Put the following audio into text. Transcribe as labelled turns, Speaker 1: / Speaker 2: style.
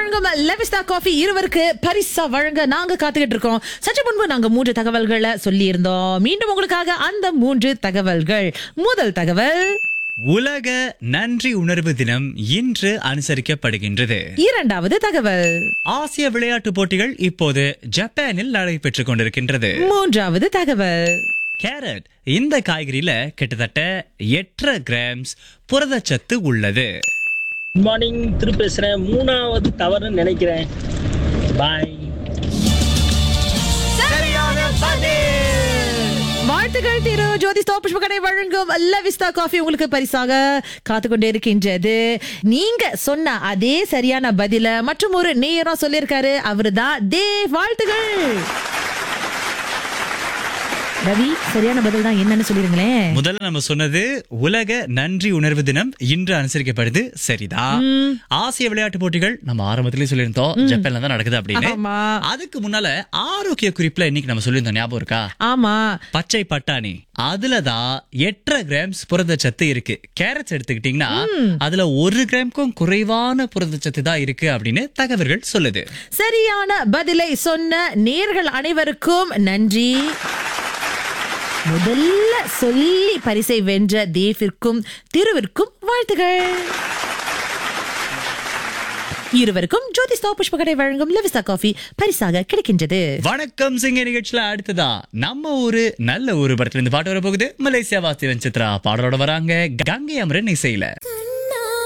Speaker 1: வழங்கும் லெவிஸ்டா காஃபி இருவருக்கு பரிசா வழங்க நாங்க காத்துக்கிட்டு இருக்கோம் சற்று முன்பு நாங்க மூன்று தகவல்களை சொல்லி இருந்தோம் மீண்டும் உங்களுக்காக அந்த மூன்று தகவல்கள் முதல் தகவல்
Speaker 2: உலக நன்றி உணர்வு தினம் இன்று அனுசரிக்கப்படுகின்றது
Speaker 1: இரண்டாவது தகவல்
Speaker 2: ஆசிய விளையாட்டுப் போட்டிகள் இப்போது ஜப்பானில் நடைபெற்றுக் கொண்டிருக்கின்றது
Speaker 1: மூன்றாவது தகவல்
Speaker 2: கேரட் இந்த காய்கறியில கிட்டத்தட்ட எட்டரை கிராம்ஸ் புரதச்சத்து உள்ளது
Speaker 3: குட் மார்னிங் திரு பேசுறேன் மூணாவது தவறுன்னு நினைக்கிறேன் பாய்
Speaker 1: வாழ்த்துக்கள் திரு ஜோதி ஸ்டாப் புஷ்பகடை வழங்கும் லெவிஸ்டா காஃபி உங்களுக்கு பரிசாக காத்து கொண்டே இருக்கின்றது நீங்க சொன்ன அதே சரியான பதில மற்றும் ஒரு நேரம் சொல்லியிருக்காரு அவருதான் தேவ் வாழ்த்துகள் ரவி சரியான பதில் தான் என்னன்னு சொல்லிருங்களேன்
Speaker 2: முதல்ல நம்ம சொன்னது உலக நன்றி உணர்வு தினம் இன்று அனுசரிக்கப்படுது சரிதான் ஆசிய விளையாட்டு போட்டிகள் நம்ம ஆரம்பத்திலேயே சொல்லியிருந்தோம் ஜப்பான்ல தான் நடக்குது அப்படின்னு
Speaker 1: ஆமா.
Speaker 2: அதுக்கு முன்னால ஆரோக்கிய குறிப்புல இன்னைக்கு நம்ம சொல்லியிருந்தோம் ஞாபகம் இருக்கா
Speaker 1: ஆமா
Speaker 2: பச்சை பட்டாணி அதுலதான் எட்டரை கிராம்ஸ் புரதச்சத்து இருக்கு கேரட்ஸ் எடுத்துக்கிட்டீங்கன்னா அதுல ஒரு கிராம்க்கும் குறைவான புரதச்சத்து தான் இருக்கு அப்படின்னு தகவல்கள் சொல்லுது
Speaker 1: சரியான பதிலை சொன்ன நேர்கள் அனைவருக்கும் நன்றி முதல்ல சொல்லி பரிசை வென்ற தேவிற்கும் திருவிற்கும் வாழ்த்துகள் இருவருக்கும் ஜோதி ஸ்டா புஷ்பகடை வழங்கும் லெவிசா காஃபி பரிசாக கிடைக்கின்றது
Speaker 2: வணக்கம் சிங்க நிகழ்ச்சியில அடுத்ததா நம்ம ஊரு நல்ல ஊரு படத்துல இருந்து பாட்டு வர போகுது மலேசியா வாசிவன் சித்ரா பாடலோட வராங்க கங்கை அமரன் இசையில